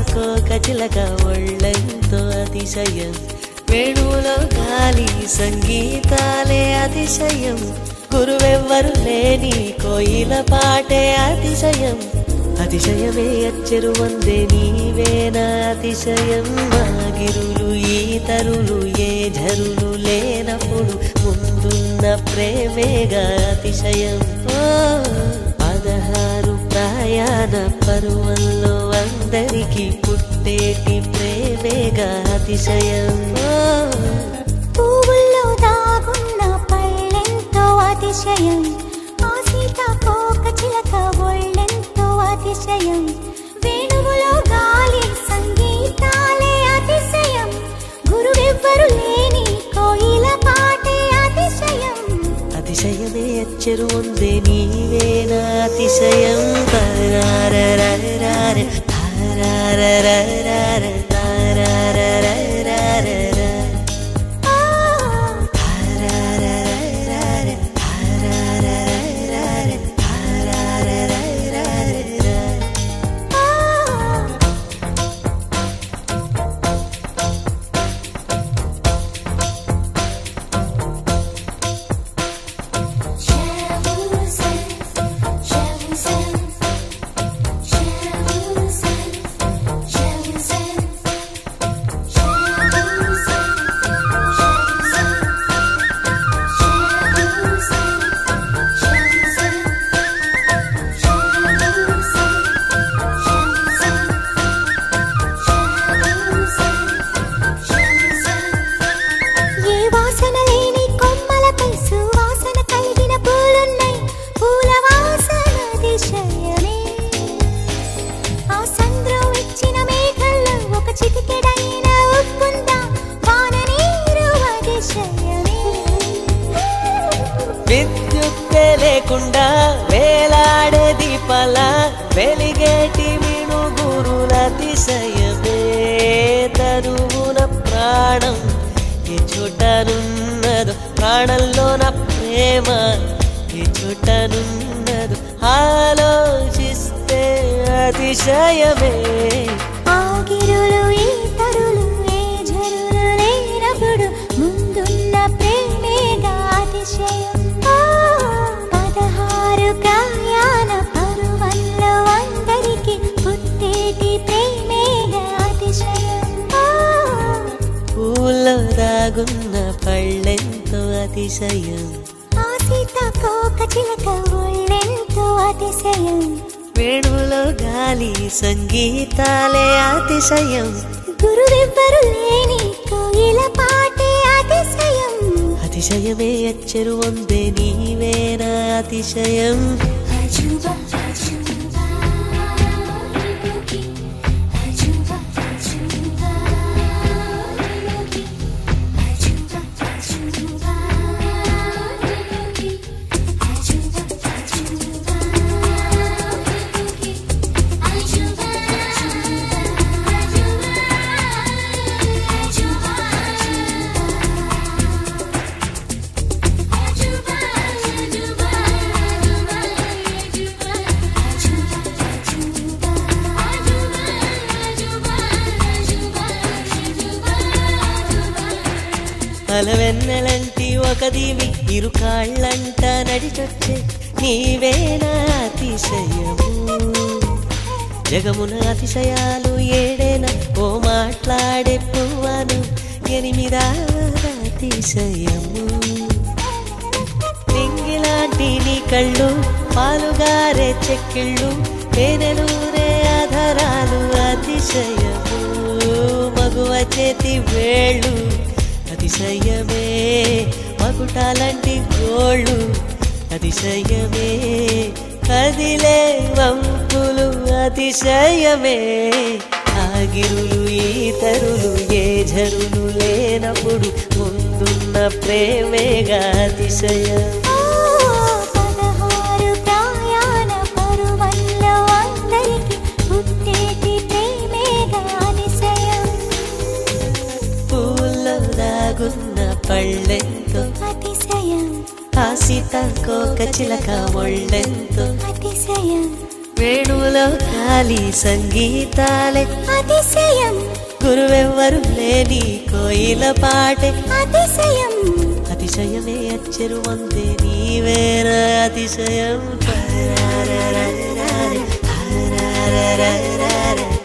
కోక చిలక ఒళ్ళెంతో అతిశయం వేణువులో గాలి సంగీతాలే అతిశయం గురువెవ్వరు లేని కోయిల పాటే అతిశయం అతిశయమే అచ్చరు వందే నీవేనా అతిశయం మాగిరులు ఈతరులు ఏ ఝరులు లేనప్పుడు ముందున్న ప్రేమేగా అతిశయం ఓ పదహారు ప్రయాణ పరువల్లో అందరికీ పుట్టేటి ప్రేమేగా అతిశయం ఓ పువ్వుల్లో దాగున్న పళ్ళెంతో అతిశయం ఆ సీతాకోక చిలక ఒళ్ళెంతో అతిశయం వేణువులో గాలి సంగీతాలే అతిశయం గురువెవ్వరు లేని కోయిల పాటే అతిశయం అతిశయమే అచ్చరు ఉందే నీవేనా అతిశయం తారారరారార, తారారరారార, తారారరారార, ఆ, తారారరారార, తారారరారార, తారారరారార. ఆ. ఏ వాసన లేని కొమ్మలపై సువాసన కలిగిన పూలున్నాయి పూల వాసన అతిశయమే ఆ సంద్రం ఇచ్చిన మేఘల్లో ఒక చిటికెడైన ఉప్పుందా వాన నీరు అతిశయమే విద్యుత్తే లేకుండా వేలాడే దీపాల వెలిగేటి మినుగురుల అతిశయమే తరువున ప్రాణం ఏ చోటనున్నదో ప్రాణంలో నా ప్రేమ ఏ చోటనున్నదో ఆలోచిస్తే అతిశయమే ఆగిరులు ఈతరులు ఏ జరులు లేనప్పుడు ముందున్న ప్రేమేగా అతిశయం ఆ, పదహారు ప్రయాణ పరువల్లో అందరికీ పుట్టేటి ప్రేమేగా అతిశయం ఆ, పూల్లో దాగున్న పళ్ళెంతో అతిశయం ఆ సీతాకోక చిలక ఒళ్ళెంతో అతిశయం వేణువులో గాలి సంగీతాలే అతిశయం గురువెవ్వరు లేని కోయిల పాటే అతిశయం అతిశయమే అచ్చరు వందే నీవేనా అతిశయం అజుబా అజుబా అజుబా అజుబా అజుబా అజుబా అజుబా అజుబా అలవెన్నెలంటి ఒక దీవి ఇరు కాళ్ళంట నడిచొచ్చే నీవేనా అతిశయము జగమున అతిశయాలు ఏడేనా ఓ మాట్లాడే పువ్వను ఎనిమిదావ అతిశయము నింగిలాంటి నీ కళ్ళు పాలుగారే చెక్కిళ్ళు తేనెలూరే ఆధారాలు అతిశయము మగువ చేతి వేళ్ళు అతిశయమే మకుటాలంటి గోళ్ళు అతిశయమే కదిలే వంపులు అతిశయమే ఆగిరులు ఈతరులు ఏ ఝరులు లేనప్పుడు ముందున్న ప్రేమేగా అతిశయం పదహారు ప్రయాణ పరువల్లో అందరికీ పుట్టేటి ప్రేమేగా అతిశయం పూల్లో దాగున్న పళ్ళెంతో అతిశయం ఆ సీతాకోక చిలక ఒళ్ళెంతో అతిశయం వేణువులో ఖాళీ సంగీతాలే అతిశయం గురువెవ్వరు లేని కోయిల పాటే అతిశయం అతిశయమే అచ్చరు వందే నీవేర అతిశయం పరారరరరర, పరారరరరర.